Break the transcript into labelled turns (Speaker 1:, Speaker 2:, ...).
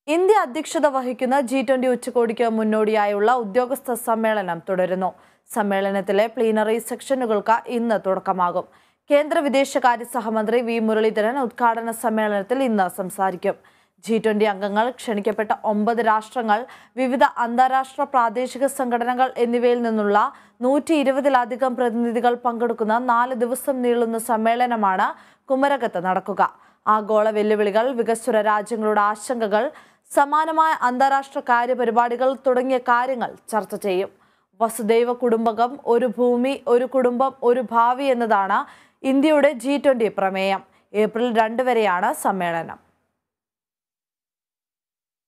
Speaker 1: India അധ്യക്ഷത വഹിക്കുന്ന G twenty ഉച്ചകോടിക്ക് മുന്നോടിയായുള്ള ഉദ്യോഗസ്ഥ സമ്മേളനം തുടരുന്നു സമ്മേളനത്തിലെ പ്ലീനറി സെക്ഷനുകൾക്ക് ഇന്ന് തുടക്കമാകും കേന്ദ്ര വിദേശകാര്യ സഹമന്ത്രി വി മുരളീധരൻ ഉദ്ഘാടന സമ്മേളനത്തിൽ ഇന്ന് സംസാരിക്കും ജി ട്വന്റി അംഗങ്ങൾ ക്ഷണിക്കപ്പെട്ട ഒമ്പത് രാഷ്ട്രങ്ങൾ വിവിധ അന്താരാഷ്ട്ര പ്രാദേശിക സംഘടനകൾ എന്നിവയിൽ നിന്നുള്ള നൂറ്റി ഇരുപതിലധികം പ്രതിനിധികൾ പങ്കെടുക്കുന്ന നാല് ദിവസം നീളുന്ന സമ്മേളനമാണ് കുമരകത്ത് നടക്കുക ആഗോള വെല്ലുവിളികൾ വികസ്വര രാജ്യങ്ങളുടെ ആശങ്കകൾ സമാനമായ അന്താരാഷ്ട്ര കാര്യപരിപാടികൾ തുടങ്ങിയ കാര്യങ്ങൾ ചർച്ച ചെയ്യും വസുദൈവ കുടുംബകം ഒരു ഭൂമി ഒരു കുടുംബം ഒരു ഭാവി എന്നതാണ് ഇന്ത്യയുടെ ജി ട്വന്റി പ്രമേയം ഏപ്രിൽ രണ്ട് വരെയാണ് സമ്മേളനം